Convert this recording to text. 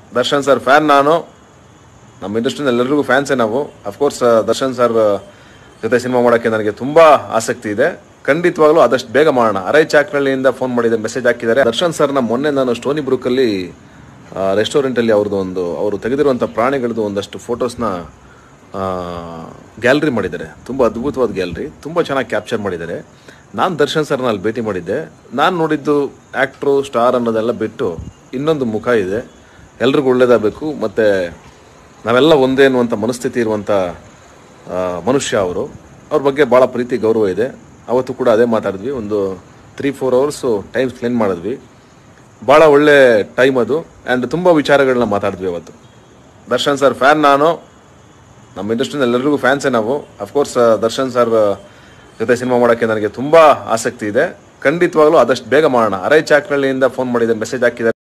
Darshan sir fan ನಾನು ನಮ್ಮ ಇಂಡಸ್ಟ್ರಿನ ಎಲ್ಲರಿಗೂ ಫ್ಯಾನ್ಸೇ ನಾವು ಅಫ್ಕೋರ್ಸ್ ದರ್ಶನ್ ಸರ್ ಜೊತೆ ಸಿನಿಮಾ ಮಾಡೋಕ್ಕೆ ನನಗೆ ತುಂಬ ಆಸಕ್ತಿ ಇದೆ ಖಂಡಿತವಾಗ್ಲೂ ಆದಷ್ಟು ಬೇಗ ಮಾಡೋಣ ಅರೈ ಚಾಕ್ನಳ್ಳಿಯಿಂದ ಫೋನ್ ಮಾಡಿದ ಮೆಸೇಜ್ ಹಾಕಿದ್ದಾರೆ ದರ್ಶನ್ ಸರ್ನ ಮೊನ್ನೆ ನಾನು ಸ್ಟೋನಿ ಬ್ರೂಕಲ್ಲಿ ರೆಸ್ಟೋರೆಂಟಲ್ಲಿ ಅವ್ರದ್ದು ಒಂದು ಅವರು ತೆಗೆದಿರುವಂಥ ಪ್ರಾಣಿಗಳದ್ದು ಒಂದಷ್ಟು ಫೋಟೋಸ್ನ ಗ್ಯಾಲರಿ ಮಾಡಿದ್ದಾರೆ ತುಂಬ ಅದ್ಭುತವಾದ ಗ್ಯಾಲರಿ ತುಂಬ ಚೆನ್ನಾಗಿ ಕ್ಯಾಪ್ಚರ್ ಮಾಡಿದ್ದಾರೆ ನಾನು ದರ್ಶನ್ ಸರ್ನ ಅಲ್ಲಿ ಭೇಟಿ ಮಾಡಿದ್ದೆ ನಾನು ನೋಡಿದ್ದು ಆ್ಯಕ್ಟ್ರು ಸ್ಟಾರ್ ಅನ್ನೋದೆಲ್ಲ ಬಿಟ್ಟು ಇನ್ನೊಂದು ಮುಖ ಇದೆ ಎಲ್ರಿಗೂ ಒಳ್ಳೇದಾಗಬೇಕು ಮತ್ತು ನಾವೆಲ್ಲ ಒಂದೇ ಅನ್ನುವಂಥ ಮನಸ್ಥಿತಿ ಇರುವಂಥ ಆ, ಮನುಷ್ಯ ಅವರು ಅವ್ರ ಬಗ್ಗೆ ಭಾಳ ಪ್ರೀತಿ ಗೌರವ ಇದೆ ಅವತ್ತು ಕೂಡ ಅದೇ ಮಾತಾಡಿದ್ವಿ ಒಂದು three four hours time spend ಮಾಡಿದ್ವಿ ಭಾಳ ಒಳ್ಳೆ ಟೈಮ್ ಅದು ಆ್ಯಂಡ್ ತುಂಬ ವಿಚಾರಗಳನ್ನ ಮಾತಾಡಿದ್ವಿ ಅವತ್ತು ದರ್ಶನ್ ಸರ್ ಫ್ಯಾನ್ ನಾನು ನಮ್ಮ ಇಂಡಸ್ಟ್ರಿನ ಎಲ್ಲರಿಗೂ ಫ್ಯಾನ್ಸೇ ನಾವು ಅಫ್ಕೋರ್ಸ್ ದರ್ಶನ್ ಸರ್ ಜೊತೆ ಸಿನಿಮಾ ಮಾಡೋಕ್ಕೆ ನನಗೆ ತುಂಬ ಆಸಕ್ತಿ ಇದೆ ಖಂಡಿತವಾಗ್ಲೂ ಆದಷ್ಟು ಬೇಗ ಮಾಡೋಣ ಅರೈ ಚಾಕ್ನಳ್ಳಿಯಿಂದ ಫೋನ್ ಮಾಡಿದ ಮೆಸೇಜ್ ಹಾಕಿದ್ದಾರೆ